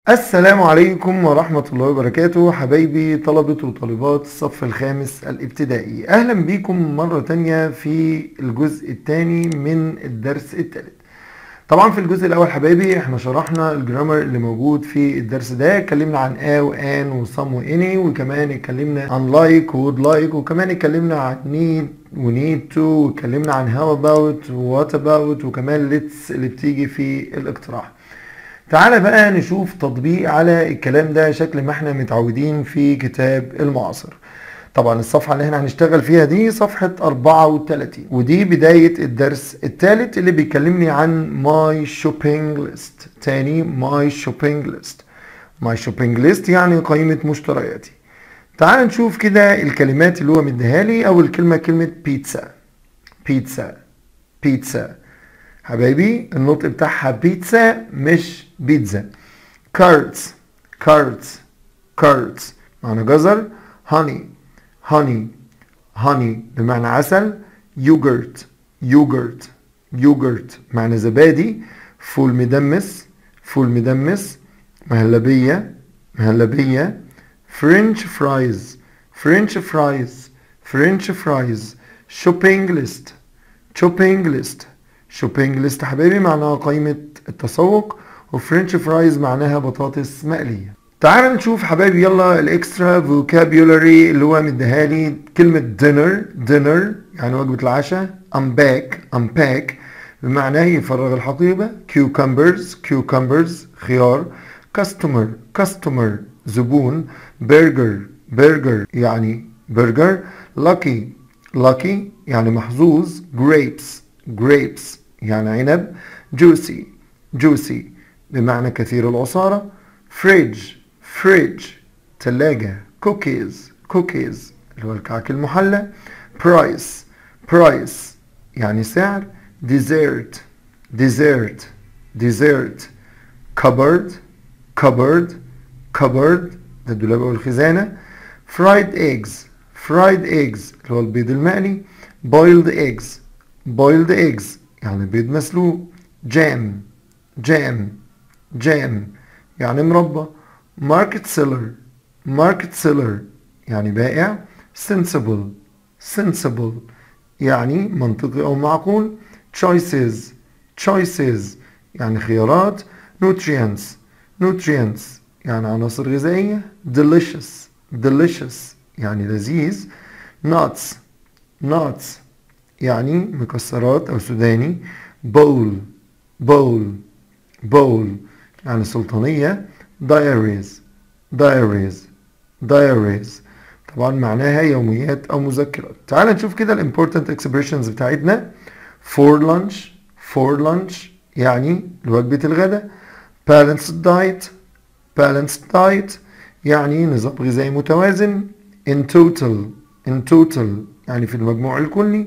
السلام عليكم ورحمة الله وبركاته حبايبي طلبة وطالبات الصف الخامس الابتدائي أهلا بيكم مرة تانية في الجزء الثاني من الدرس الثالث طبعا في الجزء الأول حبايبي احنا شرحنا الجرامر اللي موجود في الدرس ده اتكلمنا عن a و an و some و any وكمان اتكلمنا عن like و would like وكمان اتكلمنا عن need و need to واتكلمنا عن how about و what about وكمان let's اللي بتيجي في الاقتراح تعالى بقى نشوف تطبيق على الكلام ده شكل ما احنا متعودين في كتاب المعاصر طبعا الصفحة اللي احنا هنشتغل فيها دي صفحة 34 ودي بداية الدرس الثالث اللي بيكلمني عن my shopping list تاني my shopping list my shopping list يعني قائمة مشترياتي تعال نشوف كده الكلمات اللي هو مديها لي اول كلمة كلمة بيتزا بيتزا بيتزا حبايبي النطق بتاعها بيتزا مش بيتزا كارتس كارتس كارتس معنى جزر هاني هاني هاني بمعنى عسل يوجرت يوجرت يوجرت معنى زبادي فول مدمس فول مدمس مهلبية مهلبية فرنش فرايز فرنش فرايز فرنش فرايز شوبينج ليست شوبينج ليست شوبينج ليست حبايبي معناها قائمة التسوق وفرنش فرايز معناها بطاطس مقلية تعال نشوف حبايبي يلا الاكسترا فوكابيولاري اللي هو مديها لي كلمة دينر دينر يعني وجبة العشاء unpack unpack بمعنى يفرغ الحقيبة cucumbers cucumbers خيار customer customer زبون برجر برجر يعني برجر lucky lucky يعني محظوظ grapes grapes يعني عنب juicy juicy بمعنى كثير العصارة fridge fridge ثلاجة cookies cookies اللي هو الكعك المحلى price price يعني سعر dessert dessert dessert cupboard cupboard cupboard ده الدولاب أو الخزانة fried eggs fried eggs اللي هو البيض المقلي boiled eggs boiled eggs يعني بيض مسلوق jam jam jam يعني مربى market seller market seller يعني بائع sensible sensible يعني منطقي أو معقول choices choices يعني خيارات nutrients nutrients يعني عناصر غذائية delicious delicious يعني لذيذ nuts nuts يعني مكسرات أو سوداني bowl bowl bowl يعني سلطانية diaries diaries diaries طبعا معناها يوميات أو مذكرات تعال نشوف كده ال important expressions بتاعتنا for lunch for lunch يعني لوجبة الغداء balanced diet balanced diet يعني نظام غذائي متوازن in total in total يعني في المجموع الكلي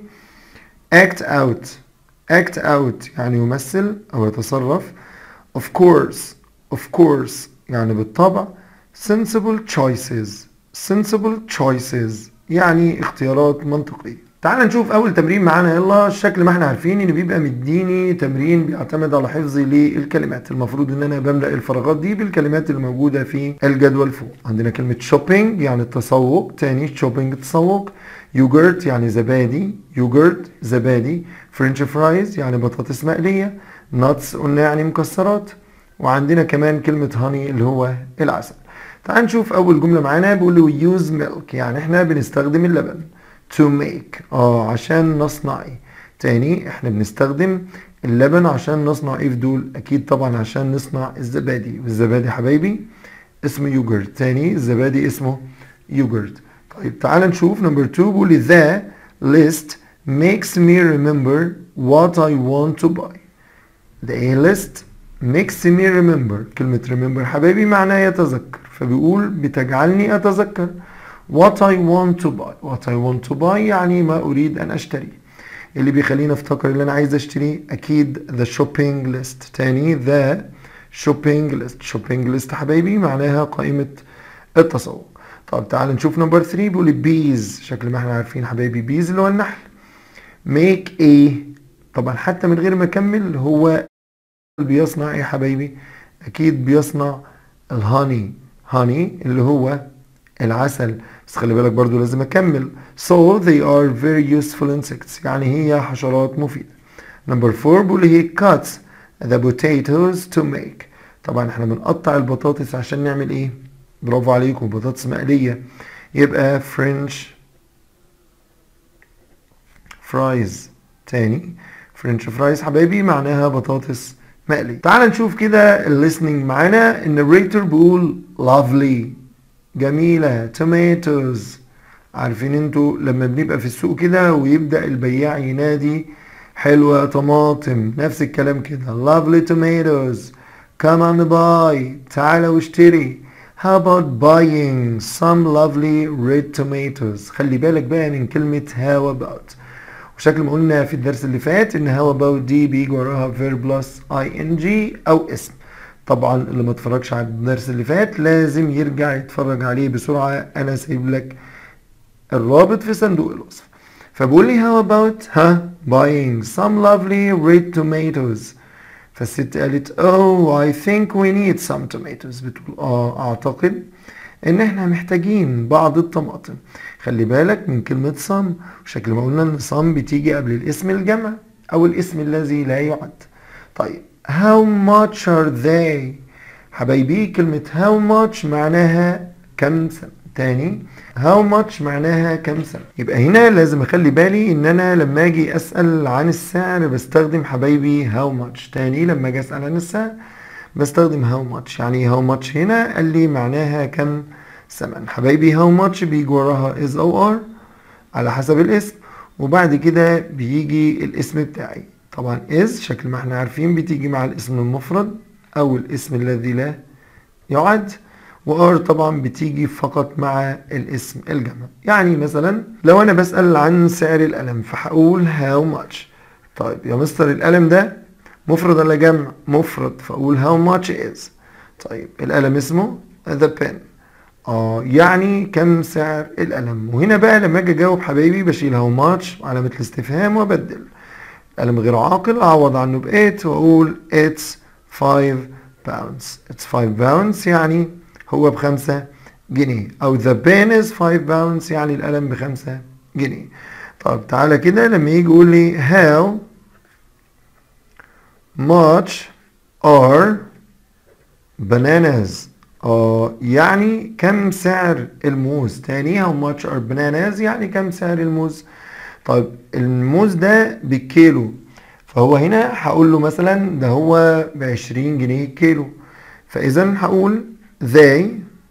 act out act out يعني يمثل أو يتصرف of course of course يعني بالطبع sensible choices sensible choices يعني اختيارات منطقية تعال نشوف أول تمرين معانا يلا الشكل ما احنا عارفين إن بيبقى مديني تمرين بيعتمد على حفظي للكلمات المفروض إن أنا بملأ الفراغات دي بالكلمات اللي موجودة في الجدول فوق عندنا كلمة shopping يعني التسوق تاني shopping تسوق يوجرت يعني زبادي يوجرت زبادي فرنش فرايز يعني بطاطس مقلية ناتس قلنا يعني مكسرات وعندنا كمان كلمة هاني اللي هو العسل تعال نشوف أول جملة معانا بيقول له use milk يعني احنا بنستخدم اللبن to make اه عشان نصنع ايه تاني احنا بنستخدم اللبن عشان نصنع ايه في دول اكيد طبعا عشان نصنع الزبادي والزبادي حبايبي اسمه يوجرت تاني الزبادي اسمه يوجرت طيب تعال نشوف نمبر 2 بيقول لي the list makes me remember what I want to buy the A list makes me remember كلمة remember حبايبي معناه يتذكر فبيقول بتجعلني أتذكر what I want to buy what I want to buy يعني ما أريد أن أشتريه اللي بيخليني أفتكر اللي أنا عايز أشتريه أكيد the shopping list تاني the shopping list shopping list حبايبي معناها قائمة التسوق طب تعال نشوف نمبر 3 بيقول بيز شكل ما احنا عارفين حبايبي بيز اللي هو النحل make a طبعا حتى من غير ما اكمل هو بيصنع ايه يا حبايبي اكيد بيصنع الهاني هاني اللي هو العسل بس خلي بالك برضو لازم اكمل so they are very useful insects يعني هي حشرات مفيدة number four بيقول هي cuts the potatoes to make طبعا احنا بنقطع البطاطس عشان نعمل ايه برافو عليكم بطاطس مقلية يبقى فرنش فرايز تاني فرنش فرايز حبايبي معناها بطاطس مقلي تعال نشوف كده الليسننج معانا النريتور بيقول lovely جميلة tomatoes عارفين انتوا لما بنبقى في السوق كده ويبدأ البياع ينادي حلوة طماطم نفس الكلام كده lovely tomatoes come on buy تعالى واشتري how about buying some lovely red tomatoes خلي بالك بقى من كلمة how about وشكل ما قلنا في الدرس اللي فات ان how about دي بيجي وراها verb plus ing او اسم طبعا اللي ما اتفرجش على الدرس اللي فات لازم يرجع يتفرج عليه بسرعة انا سايب لك الرابط في صندوق الوصف فبقول لي how about ها buying some lovely red tomatoes فالست قالت oh I think we need some tomatoes بتقول اه اعتقد ان احنا محتاجين بعض الطماطم خلي بالك من كلمة some وشكل ما قلنا ان some بتيجي قبل الاسم الجمع او الاسم الذي لا يعد طيب how much are they حبايبي كلمة how much معناها كم سنة تاني how much معناها كم سنة يبقى هنا لازم اخلي بالي ان انا لما اجي اسأل عن السعر بستخدم حبايبي how much تاني لما اجي اسأل عن السعر بستخدم how much يعني how much هنا قال لي معناها كم ثمن حبايبي how much بيجي وراها is او are على حسب الاسم وبعد كده بيجي الاسم بتاعي طبعا is شكل ما احنا عارفين بتيجي مع الاسم المفرد او الاسم الذي لا يعد وار طبعا بتيجي فقط مع الاسم الجمع يعني مثلا لو انا بسأل عن سعر القلم فهقول how much طيب يا مستر القلم ده مفرد ولا جمع مفرد فاقول how much is طيب القلم اسمه the pen اه يعني كم سعر القلم وهنا بقى لما اجي اجاوب حبايبي بشيل how much علامة الاستفهام وابدل قلم غير عاقل اعوض عنه ب 8 واقول it's 5 pounds it's 5 pounds يعني هو بخمسة جنيه او the pen is 5 pounds يعني القلم بخمسة جنيه طب تعالى كده لما يجي يقول لي how much are bananas اه يعني كم سعر الموز تاني how much are bananas يعني كم سعر الموز طيب الموز ده بالكيلو فهو هنا هقول له مثلا ده هو بعشرين جنيه كيلو فاذا هقول they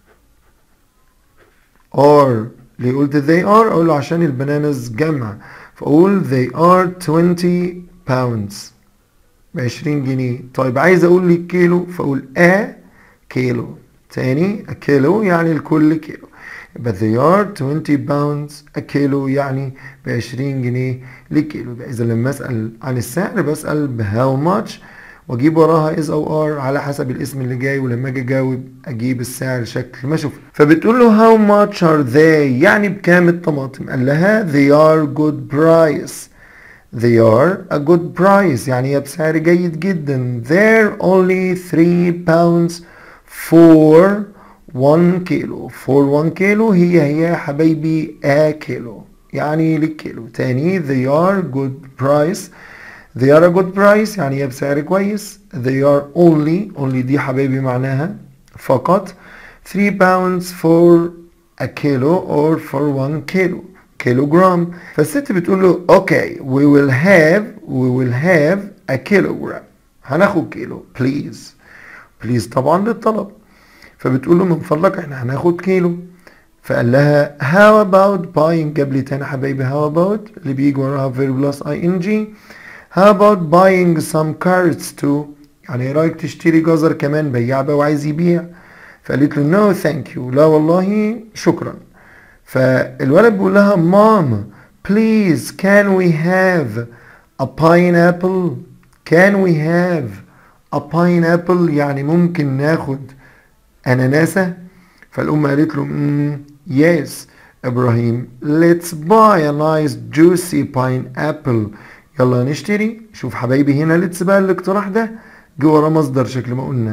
are ليه قلت they are اقول له عشان البنانز جمع فاقول they are 20 pounds بعشرين جنيه طيب عايز اقول لي كيلو فاقول a كيلو تاني a كيلو يعني الكل كيلو يبقى they are 20 pounds a كيلو يعني ب 20 جنيه للكيلو يبقى اذا لما اسال عن السعر بسال ب how much واجيب وراها is او are على حسب الاسم اللي جاي ولما اجي اجاوب اجيب السعر شكل ما اشوف فبتقول له how much are they يعني بكام الطماطم قال لها they are good price they are a good price يعني هي بسعر جيد جدا they're only 3 pounds for 1 كيلو for 1 كيلو هي هي يا حبايبي a كيلو يعني للكيلو تاني they are good price they are a good price يعني هي بسعر كويس they are only only دي حبايبي معناها فقط 3 pounds for a kilo or for 1 كيلو كيلوغرام فالست بتقول له اوكي we will have we will have a kilogram هناخد كيلو please please طبعا للطلب فبتقول له من فضلك احنا هناخد كيلو فقال لها how about buying جاب لي تاني حبايبي how about اللي بيجي وراها verb plus ing how about buying some carrots too يعني ايه رايك تشتري جزر كمان بياع بقى وعايز يبيع فقالت له no thank you لا والله شكرا فالولد بيقول لها ماما please can we have a pineapple can we have a pineapple يعني ممكن ناخد أناناسة فالأم قالت له mm, yes إبراهيم let's buy a nice juicy pineapple يلا نشتري شوف حبايبي هنا let's بقى الاقتراح ده جه وراه مصدر شكل ما قلنا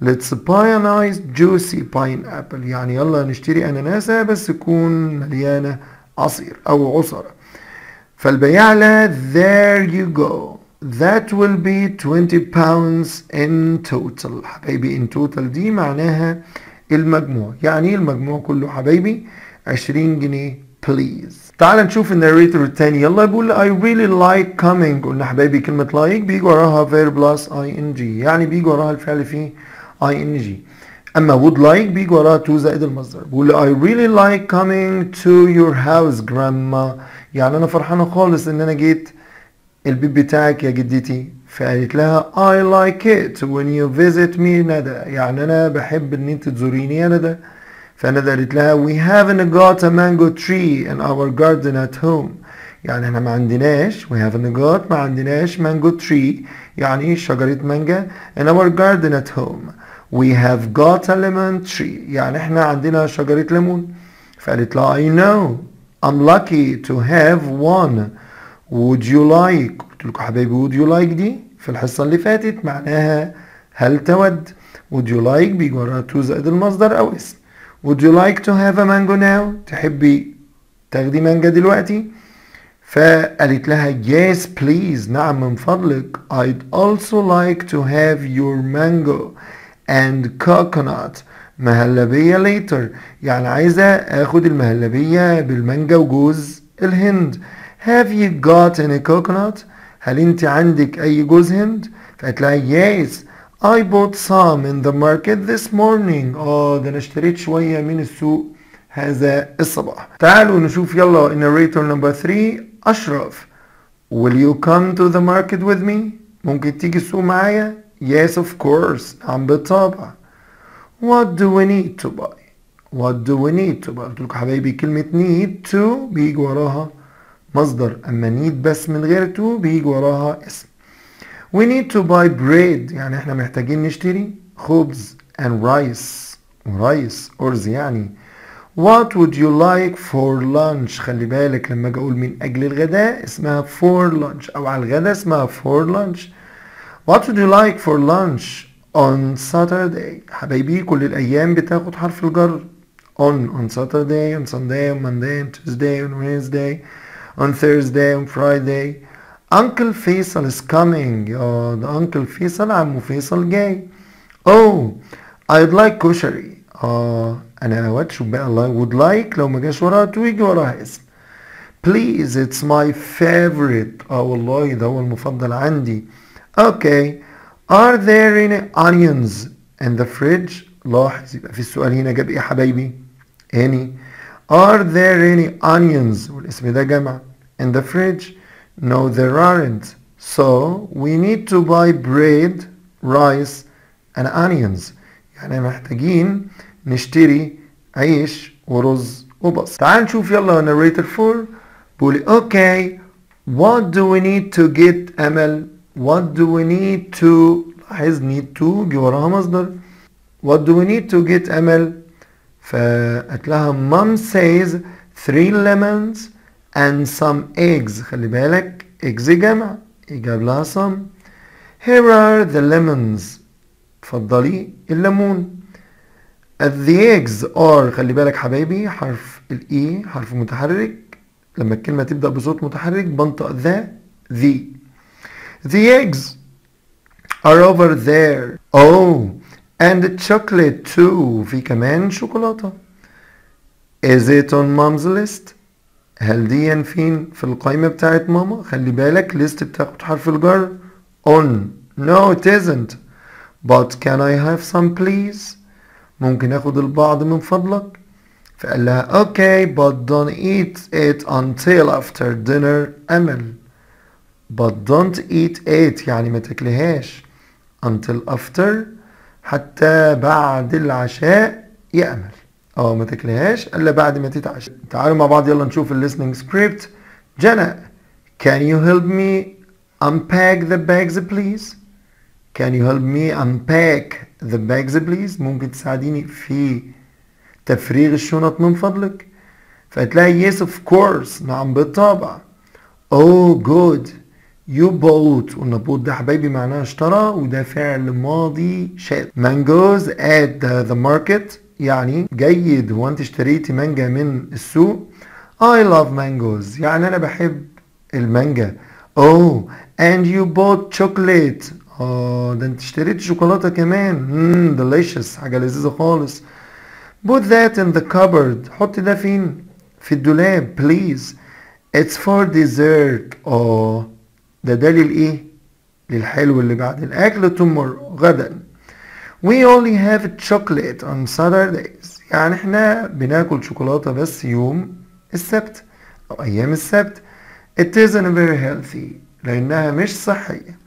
let's buy a nice juicy pineapple يعني يلا نشتري أناناسة بس تكون مليانة عصير أو عصرة فالبياع له there you go that will be 20 pounds in total حبايبي in total دي معناها المجموع يعني ايه المجموع كله حبايبي 20 جنيه please تعال نشوف الناريتور التاني يلا بيقول I really like coming قلنا حبايبي كلمة like بيجي وراها verb plus ing يعني بيجي وراها الفعل فيه ing اما would like بيجي وراها to زائد المصدر بيقول I really like coming to your house grandma يعني انا فرحانة خالص ان انا جيت البيت بتاعك يا جدتي فقالت لها I like it when you visit me ندى يعني أنا بحب إن أنت تزوريني يا ندى فندى قالت لها we haven't got a mango tree in our garden at home يعني احنا ما عندناش we haven't got ما عندناش mango tree يعني شجرة مانجا in our garden at home we have got a lemon tree يعني احنا عندنا شجرة ليمون فقالت لها I know I'm lucky to have one would you like قلت لكم حبايبي would you like دي في الحصة اللي فاتت معناها هل تود would you like بيجي وراها to زائد المصدر أو اسم would you like to have a mango now تحبي تاخدي مانجا دلوقتي فقالت لها yes please نعم من فضلك I'd also like to have your mango and coconut مهلبية later يعني عايزة اخد المهلبية بالمانجا وجوز الهند have you got any coconut هل انت عندك اي جوز هند فقالت لها yes I bought some in the market this morning اه ده انا اشتريت شوية من السوق هذا الصباح تعالوا نشوف يلا narrator number 3 أشرف Will you come to the market with me ممكن تيجي السوق معايا Yes of course نعم بالطبع What do we need to buy What do we need to buy قلت لكم حبايبي كلمة need to بيجي وراها مصدر أما need بس من غير to بيجي وراها اسم We need to buy bread يعني احنا محتاجين نشتري خبز and rice ورايس أرز يعني What would you like for lunch خلي بالك لما اجي اقول من اجل الغداء اسمها for lunch او على الغداء اسمها for lunch What would you like for lunch on Saturday حبايبي كل الايام بتاخد حرف الجر on on Saturday on Sunday on Monday on Tuesday on Wednesday on Thursday on Friday Uncle Faisal is coming يا ده Uncle فيصل عمو فيصل جاي Oh I'd like كشري اه انا اود شوف بقى الله would like لو ما جاش وراها تو يجي وراها اسم please it's my favorite اه والله ده هو المفضل عندي okay are there any onions in the fridge لاحظ يبقى في السؤال هنا جاب ايه يا حبايبي any are there any onions والاسم ده جمع in the fridge no there aren't so we need to buy bread rice and onions يعني محتاجين نشتري عيش ورز وبصل تعال نشوف يلا narrator 4 بيقول اوكي what do we need to get امل what do we need to لاحظ need to جه وراها مصدر what do we need to get امل فقالت لها mom says three lemons and some eggs خلي بالك eggs جمع يجاب لها some here are the lemons اتفضلي الليمون the eggs are خلي بالك حبايبي حرف الاي حرف متحرك لما الكلمة تبدأ بصوت متحرك بنطق ذا the the eggs are over there oh and chocolate too في كمان شوكولاتة is it on mom's list هل دي فين في القائمة بتاعت ماما خلي بالك list بتاخد حرف الجر on no it isn't but can I have some please ممكن اخد البعض من فضلك فقال لها okay but don't eat it until after dinner امل but don't eat it يعني ما تاكلهاش until after حتى بعد العشاء يا امل اه ما تاكلهاش الا بعد ما تتعشى تعالوا مع بعض يلا نشوف الليسننج سكريبت جنى can you help me unpack the bags please Can you help me unpack the bags please ممكن تساعديني في تفريغ الشنط من فضلك فهتلاقي yes of course نعم بالطبع oh good you bought قلنا bought ده حبايبي معناها اشترى وده فعل ماضي شاذ mangoes at the, the market يعني جيد هو انت اشتريتي مانجا من السوق I love mangoes يعني انا بحب المانجا oh and you bought chocolate اه ده انت اشتريت شوكولاتة كمان مم delicious حاجة لذيذة خالص put that in the cupboard حط ده فين في الدولاب please it's for dessert اه ده ده للايه للحلو اللي بعد الاكل tomorrow غدا we only have chocolate on Saturdays يعني احنا بناكل شوكولاتة بس يوم السبت او ايام السبت it isn't very healthy لانها مش صحية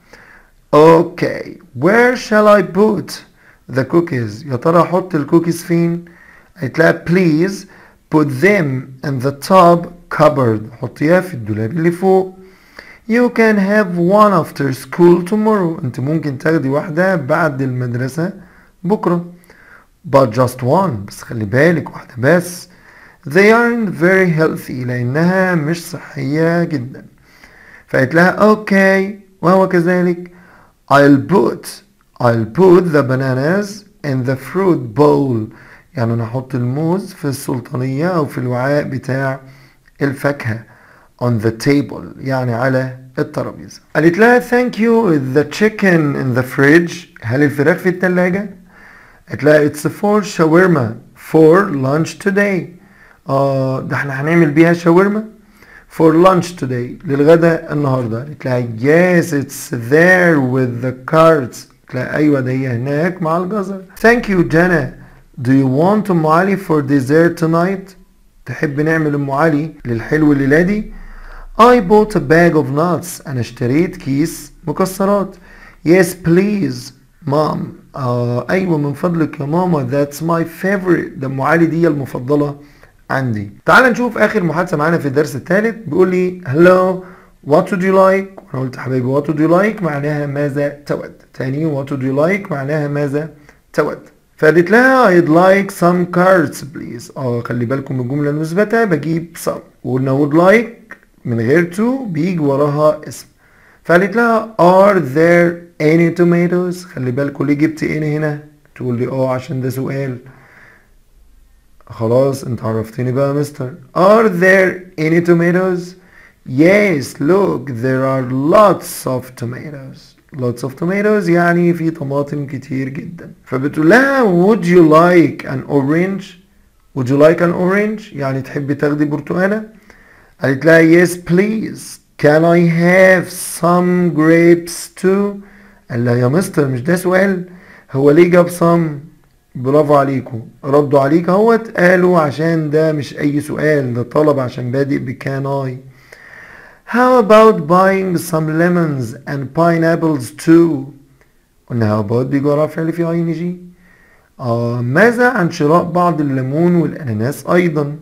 Okay, where shall I put the cookies? يا ترى احط الكوكيز فين؟ هتلاقي please put them in the top cupboard حطيها في الدولاب اللي فوق. You can have one after school tomorrow. انت ممكن تاخدي واحدة بعد المدرسة بكرة. But just one. بس خلي بالك واحدة بس. They aren't very healthy لأنها مش صحية جدا. فقالت لها okay وهو كذلك I'll put I'll put the bananas in the fruit bowl يعني انا احط الموز في السلطانية او في الوعاء بتاع الفاكهة on the table يعني على الترابيزة قالت لها thank you is the chicken in the fridge هل الفراخ في التلاجة قالت لها it's for shawarma for lunch today اه ده احنا هنعمل بيها شاورما for lunch today للغدا النهارده قالت لها yes it's there with the cards قالت لها ايوه ده هي هناك مع الجزر thank you Jana do you want ام علي for dessert tonight تحب نعمل ام علي للحلو الليله دي I bought a bag of nuts انا اشتريت كيس مكسرات yes please mom آه ايوه من فضلك يا ماما that's my favorite ده ام علي دي المفضله عندي تعال نشوف اخر محادثه معانا في الدرس الثالث بيقول لي hello what would you like وانا قلت حبايبي what would you like معناها ماذا تود تاني what would you like معناها ماذا تود فقالت لها I'd like some cards please اه خلي بالكم من الجمله المثبته بجيب some وقلنا would like من غير to بيجي وراها اسم فقالت لها are there any tomatoes خلي بالكم ليه جبت any هنا تقول لي اه عشان ده سؤال خلاص انت عرفتني بقى يا مستر Are there any tomatoes? Yes, look, there are lots of tomatoes. Lots of tomatoes يعني في طماطم كتير جدا. فبتقول لها Would you like an orange? Would you like an orange? يعني تحبي تاخدي برتقانة؟ قالت لها Yes, please. Can I have some grapes too? قال لها يا مستر مش ده سؤال؟ هو ليه جاب some؟ برافو عليكم ردوا عليك اهوت قالوا عشان ده مش اي سؤال ده طلب عشان بادئ بكان اي How about buying some lemons and pineapples too قلنا how about بيجي وراه فعل في اي ان جي آه ماذا عن شراء بعض الليمون والاناناس ايضا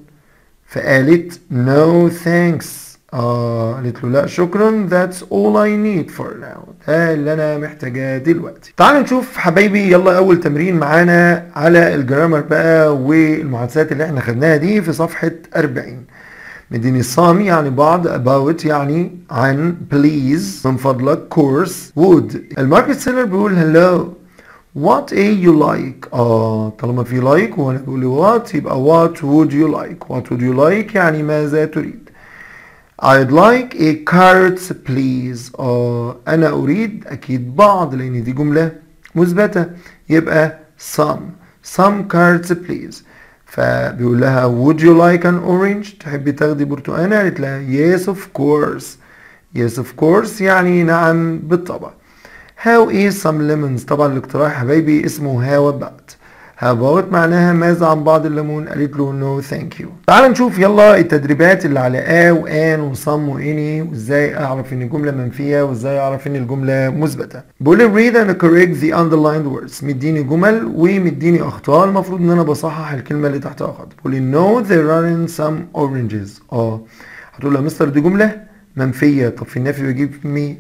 فقالت no thanks آه قالت له لا شكرا that's all I need for now ده اللي انا محتاجاه دلوقتي تعالوا نشوف حبايبي يلا اول تمرين معانا على الجرامر بقى والمحادثات اللي احنا خدناها دي في صفحة 40 مديني some يعني بعض about يعني عن please من فضلك course would الماركت سيلر بيقول hello what a you like اه طالما في like وانا بقول لي what يبقى what would you like what would you like يعني ماذا تريد I'd like a carrot please اه انا اريد اكيد بعض لان دي جملة مثبتة يبقى some some carrots please فبيقول لها would you like an orange تحبي تاخدي برتقانة قالت لها yes of course yes of course يعني نعم بالطبع how is some lemons طبعا الاقتراح يا حبايبي اسمه how about how about معناها ماذا عن بعض الليمون قالت له no thank you تعال نشوف يلا التدريبات اللي على a وان وصم واني وازاي اعرف ان الجمله منفيه وازاي اعرف ان الجمله مثبته بقول لي read and correct the underlined words مديني جمل ومديني اخطاء المفروض ان انا بصحح الكلمه اللي تحتها خط بقول لي no there aren't some oranges اه هتقول له يا مستر دي جمله منفيه طب في النفي بجيب مي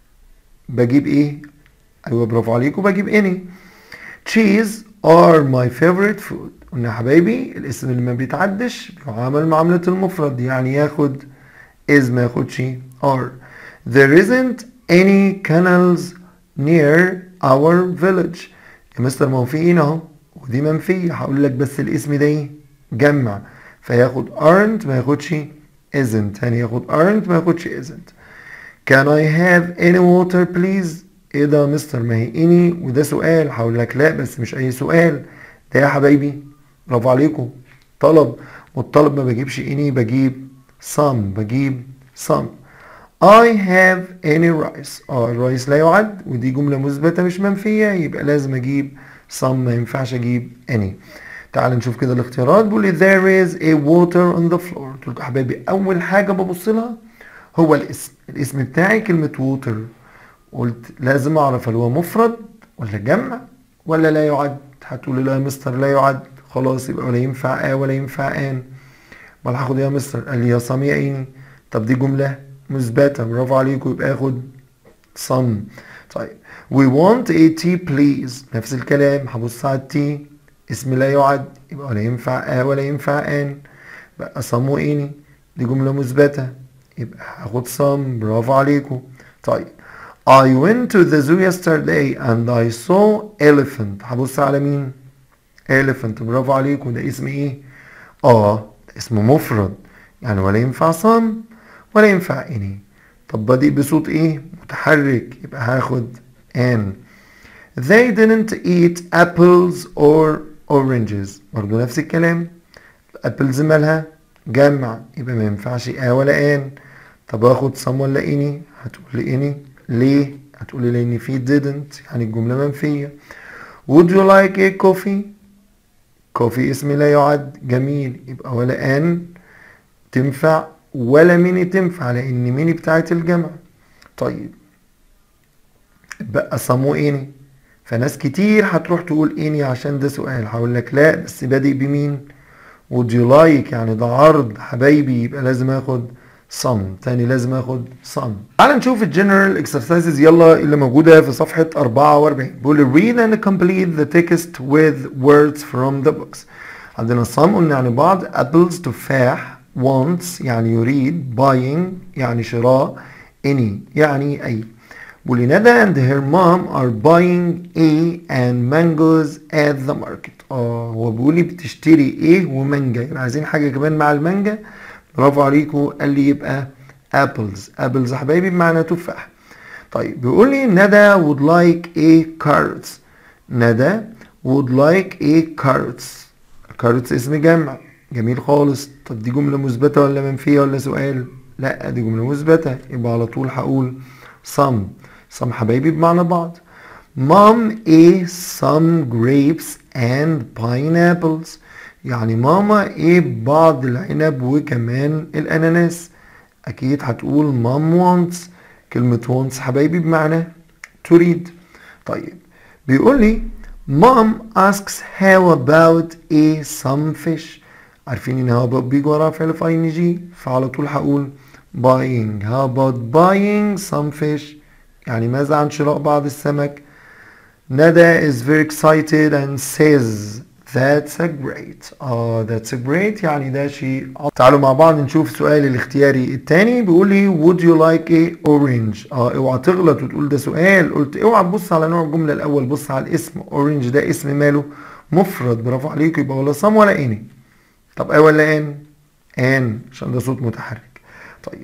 بجيب ايه ايوه برافو عليك وبجيب any cheese are my favorite food قلنا يا حبايبي الاسم اللي ما بيتعدش بيعامل معاملة المفرد يعني ياخد is ما ياخدش are there isn't any canals near our village يا مستر ما هو في هنا اهو ودي منفية هقول لك بس الاسم ده ايه جمع فياخد aren't ما ياخدش isn't تاني ياخد aren't ما ياخدش isn't can I have any water please ايه ده يا مستر ما هي any وده سؤال هقول لك لا بس مش اي سؤال ده يا حبايبي برافو عليكم طلب والطلب ما بجيبش any بجيب some بجيب some I have any rice اه الرايس لا يعد ودي جملة مثبتة مش منفية يبقى لازم اجيب some ما ينفعش اجيب any تعال نشوف كده الاختيارات بيقول لي there is a water on the floor قلت لكم يا حبايبي اول حاجة ببص لها هو الاسم الاسم بتاعي كلمة water قلت لازم اعرف هل هو مفرد ولا جمع ولا لا يعد هتقول لي لا يا مستر لا يعد خلاص يبقى ولا ينفع اه ولا ينفع ان امال هاخد ايه يا مستر قال لي يا صم يا عيني طب دي جملة مثبتة برافو عليكم يبقى اخد some طيب we want a tea please نفس الكلام هبص على التي اسم لا يعد يبقى ولا ينفع اه ولا ينفع ان بقى some واني دي جملة مثبتة يبقى هاخد some برافو عليكم طيب I went to the zoo yesterday and I saw elephant هبص على مين elephant برافو عليكم ده اسم ايه اه ده اسم مفرد يعني ولا ينفع some ولا ينفع any طب بدي بصوت ايه متحرك يبقى هاخد an they didn't eat apples or oranges برضو نفس الكلام apples مالها جمع يبقى ما ينفعش اه ولا ان طب اخد some ولا any هتقول لي any ليه هتقول لي لان في didn't يعني الجمله منفيه would you like a coffee coffee اسم لا يعد جميل يبقى ولا ان تنفع ولا ميني تنفع لان ميني بتاعت الجمع طيب بقى صمو اني فناس كتير هتروح تقول اني عشان ده سؤال هقول لك لا بس بادئ بمين would you like يعني ده عرض حبايبي يبقى لازم اخد some تاني لازم اخد some تعال نشوف الجنرال اكسرسايزز يلا اللي موجودة في صفحة 44 بيقول read and complete the text with words from the books عندنا some قلنا يعني بعض apples تفاح wants يعني يريد buying يعني شراء any يعني أي بيقول لي ندى and her mom are buying a and mangoes at the market اه هو بيقول لي بتشتري ايه ومانجا يبقى عايزين حاجة كمان مع المانجا برافو عليكم قال لي يبقى apples apples يا حبايبي بمعنى تفاح طيب بيقول لي ندى would like a carrots ندى would like a carrots carrots اسم جمع جميل خالص طب دي جملة مثبتة ولا منفية ولا سؤال لا دي جملة مثبتة يبقى على طول هقول some some حبايبي بمعنى بعض mom a some grapes and pineapples يعني ماما ايه بعض العنب وكمان الاناناس اكيد هتقول مام wants كلمة wants حبايبي بمعنى تريد طيب بيقول لي mom asks how about a some fish عارفين ان how about بيجي وراها فعل في ان جي فعلى طول هقول buying how about buying some fish يعني ماذا عن شراء بعض السمك ندى is very excited and says That's a great اه that's a great يعني ده شيء تعالوا مع بعض نشوف سؤال الاختياري التاني بيقول لي would you like a orange اه اوعى تغلط وتقول ده سؤال قلت اوعى تبص على نوع الجملة الاول بص على الاسم orange ده اسم ماله مفرد برافو عليك يبقى ولا صم ولا اني طب ايه ولا ان ان عشان ده صوت متحرك طيب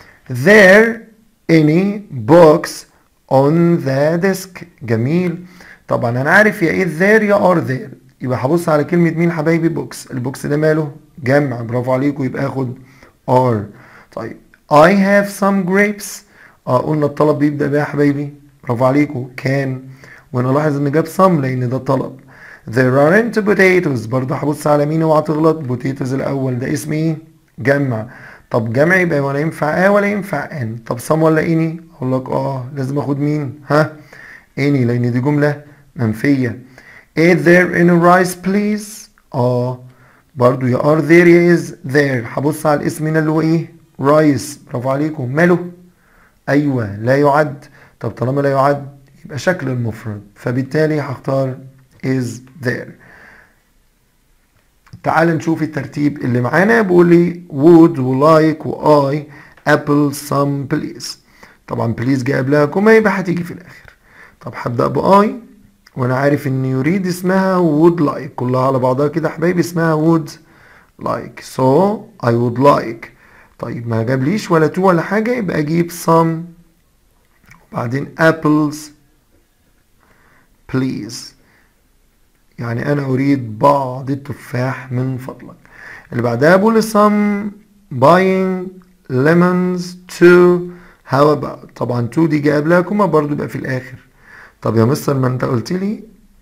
there any books on the desk جميل طبعا انا عارف يا ايه there يا are there يبقى هبص على كلمة مين حبايبي بوكس البوكس ده ماله جمع برافو عليكم يبقى اخد are طيب I have some grapes اه قلنا الطلب بيبدأ بيه يا حبايبي برافو عليكم كان وانا لاحظ ان جاب some لان ده طلب there aren't potatoes برضه هبص على مين اوعى تغلط potatoes الاول ده اسم ايه جمع طب جمع يبقى ولا ينفع اه ولا ينفع ان طب some ولا اني اقول لك اه لازم اخد مين ها اني لان دي جملة منفية Is there any rice please؟ اه برضو يا are there يا is there هبص على الاسم هنا اللي هو ايه؟ rice برافو عليكم ماله؟ ايوه لا يعد طب طالما لا يعد يبقى شكل المفرد فبالتالي هختار is there تعال نشوف الترتيب اللي معانا بيقول لي would و like و I apple some please طبعا بليز جاي قبلها كوما يبقى هتيجي في الاخر طب هبدأ بآي وانا عارف ان يريد اسمها would like كلها على بعضها كده حبايبي اسمها would like so I would like طيب ما جابليش ولا تو ولا حاجة يبقى اجيب some وبعدين apples please يعني انا اريد بعض التفاح من فضلك اللي بعدها بقول some buying lemons to how about طبعا to دي جايب لها كوما برضو يبقى في الاخر طب يا مستر ما انت قلت لي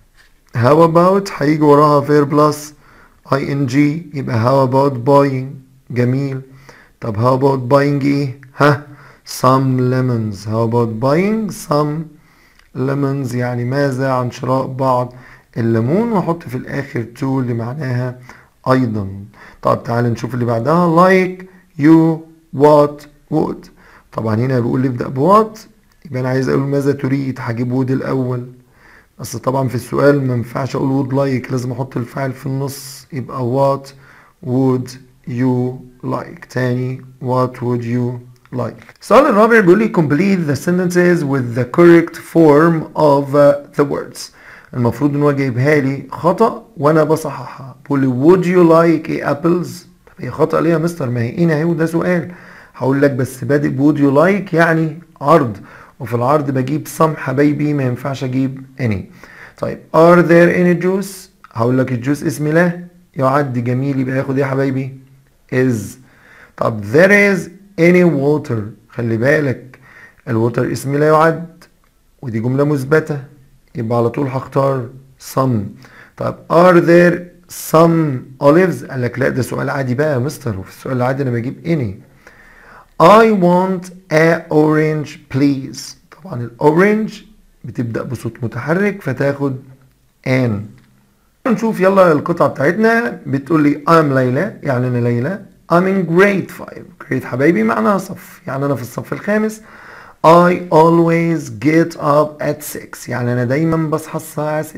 how about هيجي وراها verb plus ing يبقى how about buying جميل طب how about buying ايه ها some lemons how about buying some lemons يعني ماذا عن شراء بعض الليمون واحط في الاخر to اللي معناها ايضا طب تعال نشوف اللي بعدها like you what would طبعا هنا بيقول لي ابدأ بوات يبقى انا عايز اقول ماذا تريد هجيب would الاول بس طبعا في السؤال ما ينفعش اقول would like لازم احط الفاعل في النص يبقى what would you like تاني what would you like السؤال الرابع بيقول لي complete the sentences with the correct form of uh, the words المفروض ان هو جايبها لي خطأ وانا بصححها بيقول لي would you like a apples طب هي خطأ ليه يا مستر ما هي هنا اهي وده سؤال هقول لك بس بادئ would you like يعني عرض وفي العرض بجيب some حبايبي ما ينفعش اجيب any طيب are there any juice هقول لك الجوس اسم لا يعد جميل يبقى ياخد ايه يا حبايبي is طب there is any water خلي بالك الووتر اسم لا يعد ودي جملة مثبتة يبقى على طول هختار some طب are there some olives قال لك لا ده سؤال عادي بقى يا مستر وفي السؤال العادي انا بجيب any I want a orange please طبعا الاورنج بتبدأ بصوت متحرك فتاخد an نشوف يلا القطعة بتاعتنا بتقول لي I'm ليلى يعني أنا ليلى I'm in grade 5 grade حبايبي معناها صف يعني أنا في الصف الخامس I always get up at 6 يعني أنا دايما بصحى الساعة 6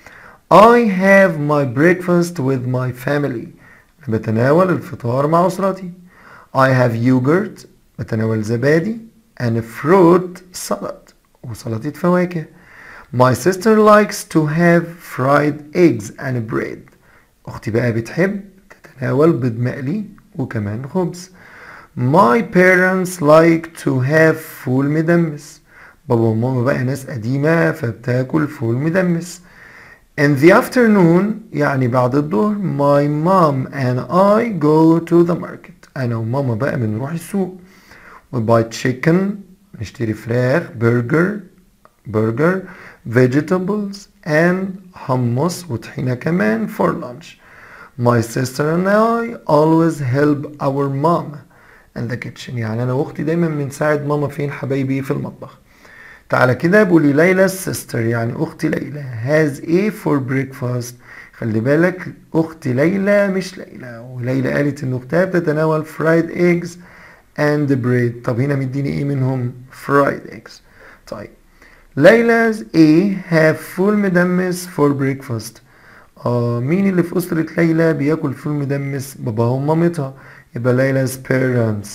I have my breakfast with my family بتناول الفطار مع أسرتي I have yogurt بتناول زبادي and fruit salad وسلطة فواكه My sister likes to have fried eggs and bread أختي بقى بتحب تتناول بيض مقلي وكمان خبز My parents like to have فول مدمس بابا وماما بقى ناس قديمة فبتاكل فول مدمس In the afternoon يعني بعد الظهر My mom and I go to the market أنا وماما بقى بنروح السوق We buy chicken نشتري فراخ برجر برجر vegetables and hummus وطحينة كمان for lunch. My sister and I always help our mom in the kitchen يعني أنا وأختي دايما بنساعد ماما فين حبايبي في المطبخ. تعالى كده بقولي ليلى sister يعني أختي ليلى has a for breakfast خلي بالك أختي ليلى مش ليلى وليلى قالت إن أختها بتتناول fried eggs and bread طب هنا مديني إيه منهم fried eggs طيب ليلى's A have فول مدمس for breakfast آه مين اللي في أسرة ليلى بياكل فول مدمس باباها ومامتها يبقى ليلى's parents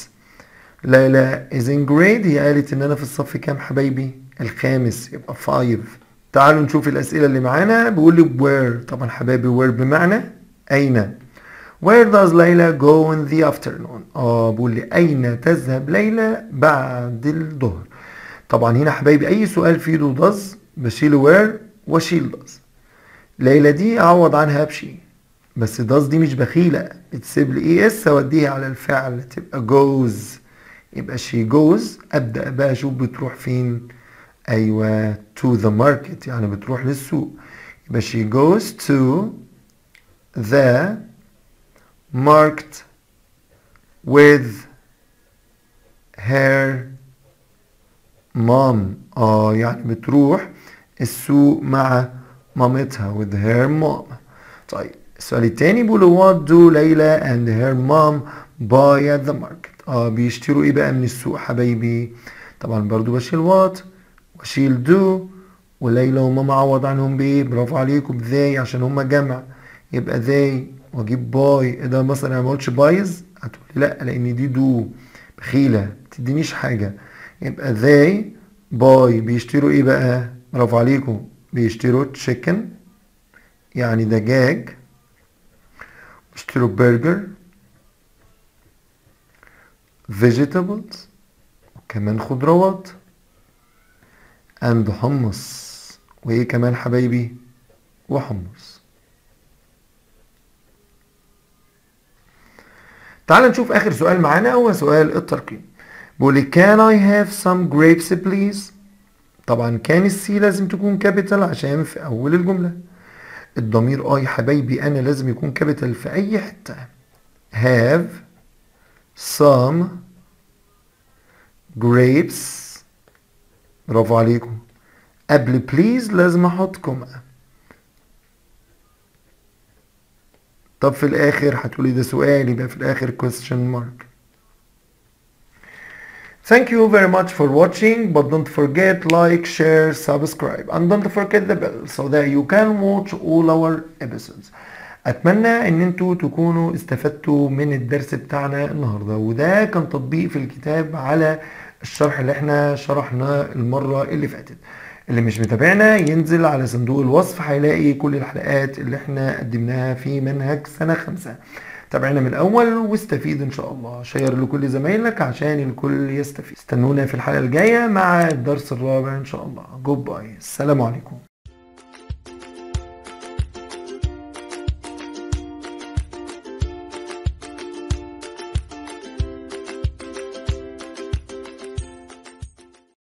ليلى is in grade هي قالت إن أنا في الصف كام حبايبي الخامس يبقى 5 تعالوا نشوف الأسئلة اللي معانا بيقول لي where طبعا حبايبي where بمعنى أين Where does ليلى go in the afternoon اه بيقول لي أين تذهب ليلى بعد الظهر طبعا هنا حبايبي اي سؤال فيه له does بشيل وير واشيل does ليلى دي اعوض عنها بشي بس does دي مش بخيلة بتسيب لي اي اس اوديها على الفعل تبقى goes يبقى she goes ابدأ بقى اشوف بتروح فين ايوه to the market يعني بتروح للسوق يبقى she goes to the market with her مام اه يعني بتروح السوق مع مامتها with her mom طيب السؤال التاني بيقول what do ليلى and her mom buy at the market اه بيشتروا ايه بقى من السوق حبايبي طبعا برضو بشيل what واشيل do وليلى وماما عوض عنهم بايه برافو عليكم بذاي عشان هما جمع يبقى they واجيب باي ايه ده مثلا انا ما قلتش بايز هتقولي لا لان دي دو بخيله ما تدينيش حاجه يبقى they buy بيشتروا ايه بقى برافو عليكم بيشتروا chicken يعني دجاج بيشتروا برجر vegetables وكمان خضروات and حمص وايه كمان حبايبي وحمص تعال نشوف اخر سؤال معانا هو سؤال الترقيم بيقول لي can I have some grapes please طبعا كان السي لازم تكون كابيتال عشان في اول الجملة الضمير اي حبايبي انا لازم يكون كابيتال في اي حتة have some grapes برافو عليكم قبل بليز لازم احط كوما طب في الاخر هتقولي ده سؤال يبقى في الاخر question mark Thank you very much for watching but don't forget like, share, subscribe and don't forget the bell so that you can watch all our episodes اتمنى ان انتوا تكونوا استفدتوا من الدرس بتاعنا النهارده وده كان تطبيق في الكتاب على الشرح اللي احنا شرحناه المره اللي فاتت اللي مش متابعنا ينزل على صندوق الوصف هيلاقي كل الحلقات اللي احنا قدمناها في منهج سنه خمسة تابعنا من الاول واستفيد ان شاء الله شير لكل زمايلك عشان الكل يستفيد استنونا في الحلقه الجايه مع الدرس الرابع ان شاء الله جود باي السلام عليكم